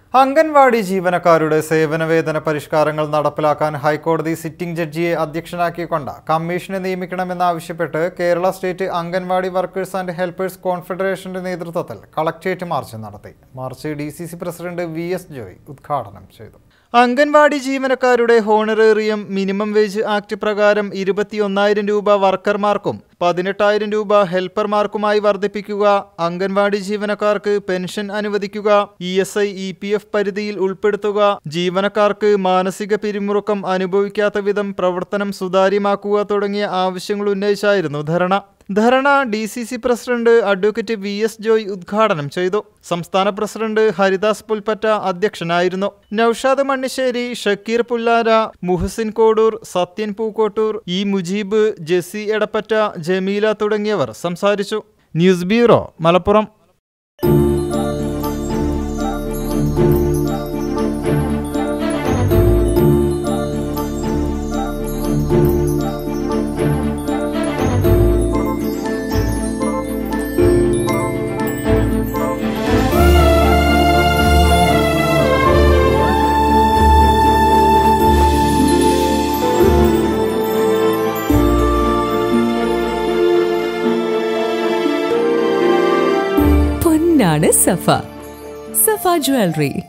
അംഗൻവാടി ജീവനക്കാരുടെ സേവനവേതന പരിഷ്കാരങ്ങൾ നടപ്പിലാക്കാൻ ഹൈക്കോടതി സിറ്റിംഗ് ജഡ്ജിയെ അധ്യക്ഷനാക്കിക്കൊണ്ട് കമ്മീഷനെ നിയമിക്കണമെന്നാവശ്യപ്പെട്ട് Kerala state anganwadi workers and helpers കോൺഫെഡറേഷന്റെ നേതൃത്വത്തിൽ കളക്ട്രേറ്റ് മാർച്ച് നടത്തി march D C C president V S Joy ഉദ്ഘാടനം ചെയ്തു അംഗൻവാടി ജീവനക്കാരുടെ ഹോണറേറിയം മിനിമം വേജ് ആക്ട് പ്രകാരം ഇരുപത്തിയൊന്നായിരം രൂപ വർക്കർമാർക്കും പതിനെട്ടായിരം രൂപ ഹെൽപ്പർമാർക്കുമായി വർദ്ധിപ്പിക്കുക അംഗൻവാടി ജീവനക്കാർക്ക് പെൻഷൻ അനുവദിക്കുക E S I E P F പരിധിയിൽ ഉൾപ്പെടുത്തുക ജീവനക്കാർക്ക് മാനസിക പിരിമുറുക്കം അനുഭവിക്കാത്ത വിധം പ്രവർത്തനം സുതാര്യമാക്കുക തുടങ്ങിയ ആവശ്യങ്ങൾ ഉന്നയിച്ചായിരുന്നു dharna dharna D C C president advocate V S Joy ഉദ്ഘാടനം ചെയ്തു സംസ്ഥാന പ്രസിഡന്റ് ഹരിദാസ് പുൽപ്പറ്റ അധ്യക്ഷനായിരുന്നു നൌഷാദ് മണ്ണിശ്ശേരി ഷക്കീർ പുല്ലാര മുഹസിൻ കോഡൂർ സത്യൻ പൂക്കോട്ടൂർ ഇ മുജീബ് ജെസി എടപ്പറ്റ ജമീല തുടങ്ങിയവർ സംസാരിച്ചു ന്യൂസ് ബ്യൂറോ മലപ്പുറം പൊന്നാണ് സഫ സഫ ജ്വല്ലറി